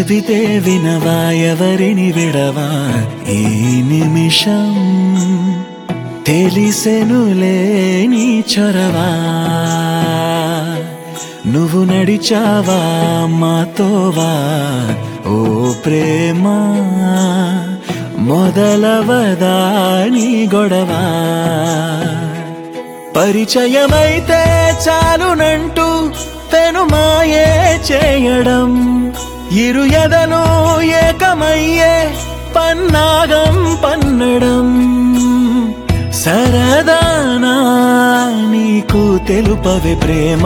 చెబితే వినవా ఎవరిని విడవా ఈ నిమిషం తెలిసెనులే నీ చొరవా నువ్వు నడిచావా మాతోవా ఓ ప్రేమ మొదలవదా నీ గొడవ పరిచయమైతే చాలునంటూ పెనుమాయే చేయడం ఇరు ఎదలు ఏకమయ్యే పన్నాగం పన్నడం సరదానా నీకు తెలుపవే ప్రేమ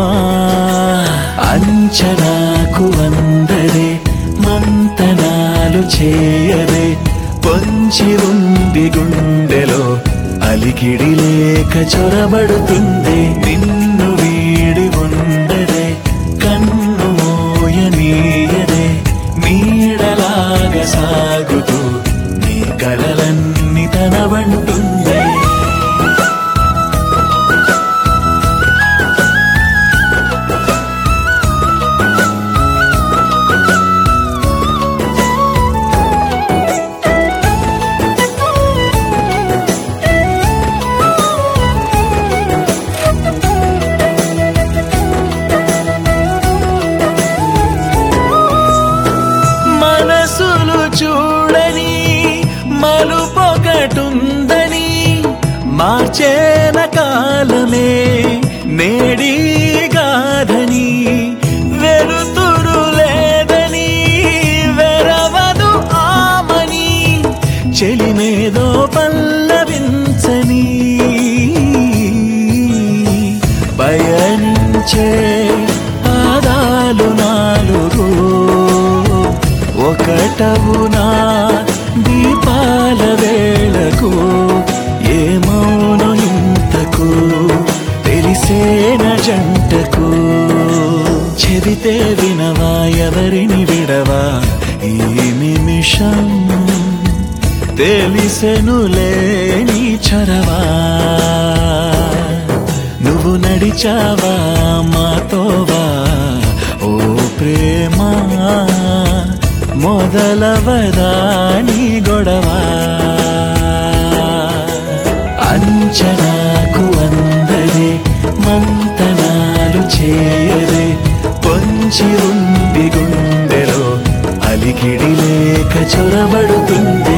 అంచనాకు అందదే మంతనాలు చేయదే పొంచి ఉంది గుండెలో అలికిడి లేక చొరబడుతుంది నిన్ను వీడి ఉండదే కన్ను మోయనీయదే నీడలాగా సాగుతూ నీ కలలన్నీ తనవంటుంది మనసులు చూడని మలుపొకటుందని మార్చేన కాలమే నేడి గాధని వెలుతురు లేదని వెరవదు ఆమని చెలిమేదో పల్లవించని పయనించే పాదాలు నాలుగు ఒకటవునా దీపాల వేళకు ఏమౌను ఇంతకు తెలిసేన జంటకు చెబితే వినవా ఎవరిని విడవా ఈ నిమిషం తెలిసెనులే నీ చరవా నువ్వు నడిచావా మాతోవా ఓ ప్రేమ మొదలవదా నీ గొడవ అంచనాకు అందదే మంతనాలు చేయదే పొంచి ఉంది గుండెలో అలికిడి లేక చొరబడుతుంది